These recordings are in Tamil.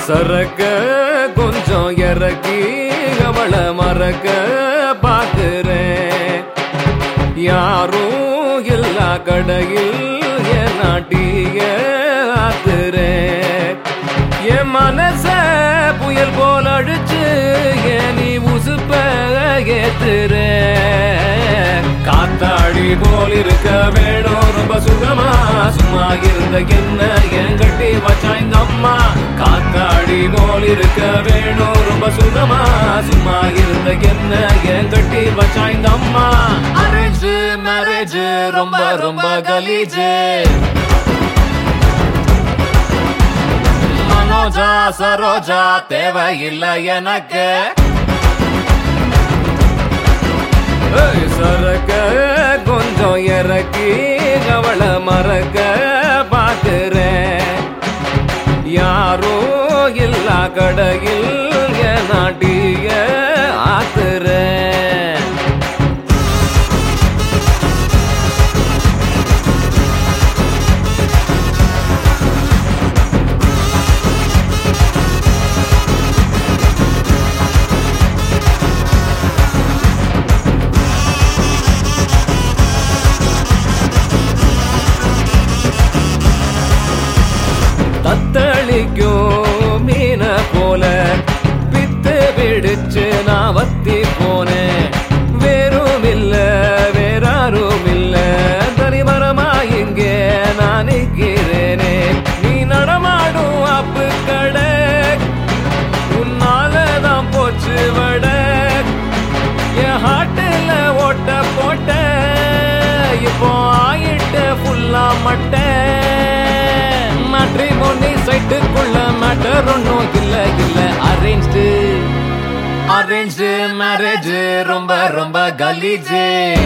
சரக்க கொஞ்சம் இறக்கி அவளை மறக்க பாக்குறேன் யாரும் எல்லா கடையில் என் நாட்டிய ஆத்துறேன் என் மனச புயல் போல் அடிச்சு ஏன் நீ உசுப்ப ஏத்துற காத்தாடி போல் இருக்க வேணும் ரொம்ப சுகமா சும்மா இருந்த என்ன ஏன் கட்டி வச்சா எங்க அம்மா காத்தாடி போல் இருக்க வேணும் ரொம்ப சுகமா சும்மா இருந்த என்ன ஏன் கட்டி வச்சா எங்க அம்மா அரேஞ்சு மேரேஜ் ரொம்ப ரொம்ப கலீஜு மனோஜா சரோஜா தேவையில்லை எனக்கு ஏய், சரக்க கொஞ்சம் இறக்கி அவளை மறக்க பாக்குறேன் யாரோ இல்லா கடையில் என் நாட்டிய ஆத்துறேன் தத்தளிக்கும் மீன போல பித்து பிடிச்சு நான் வத்தி போனேன் வேறும் இல்ல வேறாரும் இல்ல தனிமரமா இங்கே நான் நிற்கிறேனே நீ நடமாடும் அப்பு கடை உன்னாலதான் போச்சு வட என் ஹாட்டுல ஓட்ட போட்ட இப்போ ஆயிட்ட ஃபுல்லா மட்ட மேட்ரிமோனி சைட்டுக்குள்ள மேட்டர் ஒன்றும் இல்ல இல்ல அரேஞ்சு அரேஞ்சு மேரேஜ் ரொம்ப ரொம்ப கலீஜு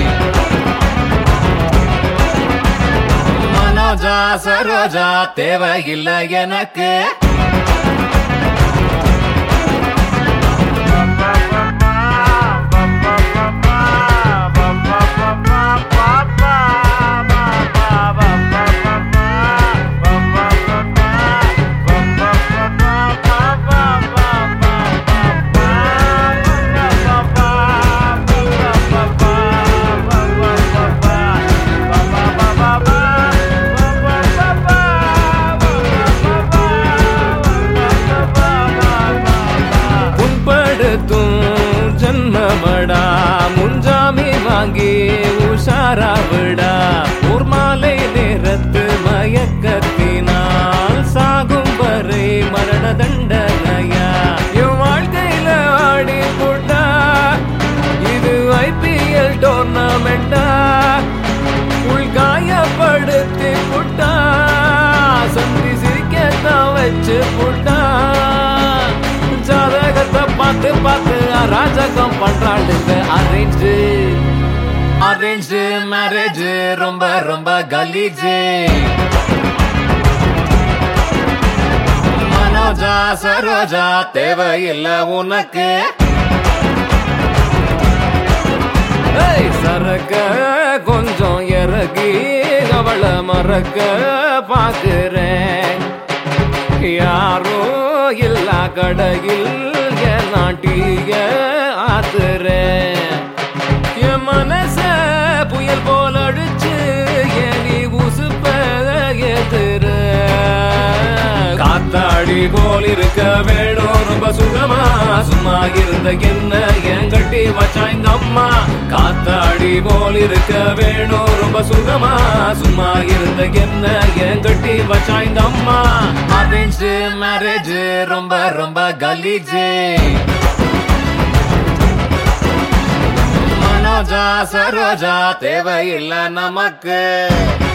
மனோஜா சரோஜா தேவையில்லை எனக்கு புண்படுத்தும் ஜன்மமடா முன்ஜாமி வாங்கி உஷாரா விடா ஒரு மாலை நேரத்து மயக்கத்தினால் சாகும் வரை மரண தண்டனையா என் வாழ்க்கையில ஆடி போட்டா இது ஐபிஎல் டோர்னமெண்டா உள்காயப்படுத்தி புட்டா சந்தி சிரிக்கத்தான் வச்சு புட்டா ஜாதகத்தை பார்த்து பார்த்து அராஜகம் பண்றாளுங்க அரேஞ்சு அரேஞ்சு மேரேஜ் ரொம்ப ரொம்ப கலீஜு மனோஜா சரோஜா தேவையில்லை உனக்கு ஏய், சரக்க கொஞ்சம் இறக்கி அவளை மறக்க பாக்குறேன் யாரோ இல்லா கடையில் என் நாட்டிய ஆத்துறேன் என் மனச புயல் போல் அடிச்சு ஏன் நீ உசுப்ப ஏத்துற காத்தாடி போல் இருக்க வேணும் ரொம்ப சுகமா சும்மா இருந்த என்ன ஏன் கட்டி வச்சா எங்க அம்மா காத்தாடி போல் இருக்க வேணும் ரொம்ப சுகமா சும்மா இருந்த என்ன ஏன் கட்டி வச்சா எங்க அம்மா அரேஞ்சு மேரேஜ் ரொம்ப ரொம்ப கலீஜு மனோஜா சரோஜா தேவையில்லை நமக்கு